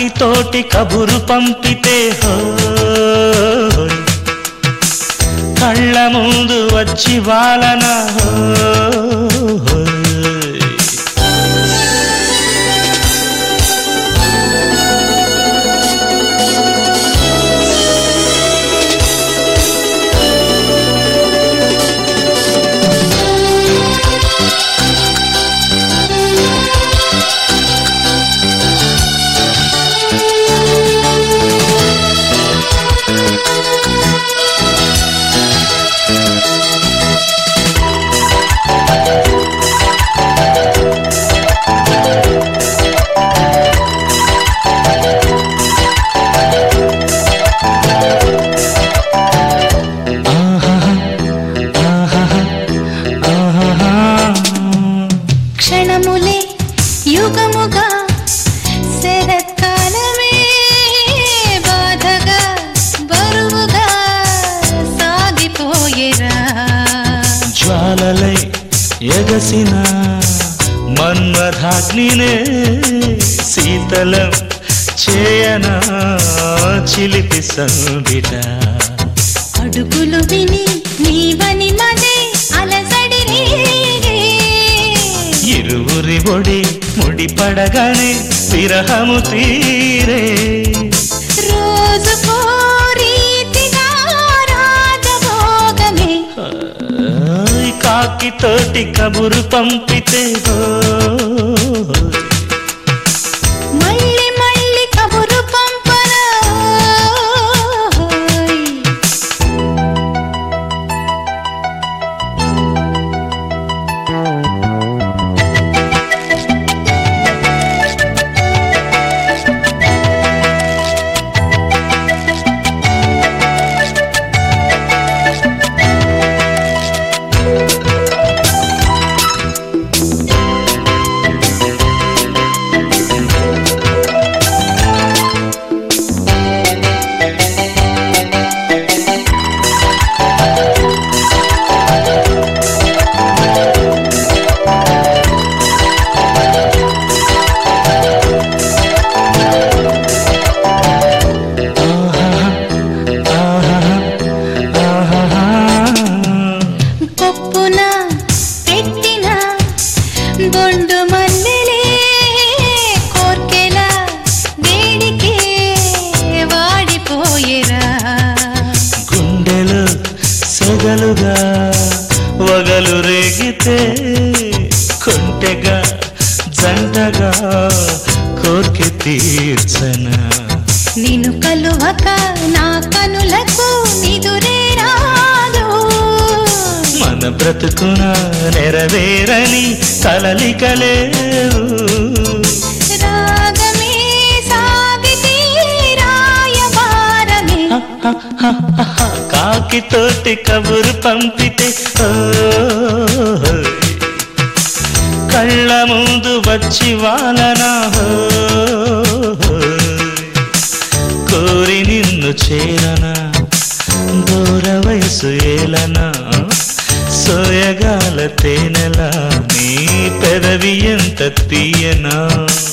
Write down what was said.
కాకితోటి కబురు పంపితే హోయ్ కళ్ళ ముందు వచ్చి వాలన హోయ్ క్షణములే యుగముగా శరత్కాలమే బాధగా బరువుగా సాగిపోయేరా జ్వాలలై ఎగసిన మన్మధాగ్నినే శీతలం చేయనా చిలిపి సంబిట అడుగులు విని నీవని మదే అలసడి రేగే. ఇరువురి ఒడి ముడిపడగానే విరహము తీరే రోజుకో రీతిగా రాజభోగమే ఆయ్ కాకితోటి కబురు పంపితే హోయ్ మళ్ళీ మళ్ళీ కబురు పంపరా పప్పున పెట్టిన బొండు మల్లెలే కోర్కెల వేడికే వాడిపోయేరా గుండెలు సెగలుగా వగలు రేగితే కొంటెగా జంటగా కోర్కె తీర్చనా నిన్ను కలువక నా కనులకు నిదురే రాదు మన బ్రతుకున నెరవేరని కలలికలేవు రాగమే సాగితే రాయబారమే కాకితోటి కబురు పంపితే ఓయ్. కళ్ళ ముందు వచ్చి వాలనా ఓయ్. కోరి నిన్ను చేరనా దూర వయసు ఏలనా సోయగాల తేనెలా నీ పెదవి ఎంత తీయనా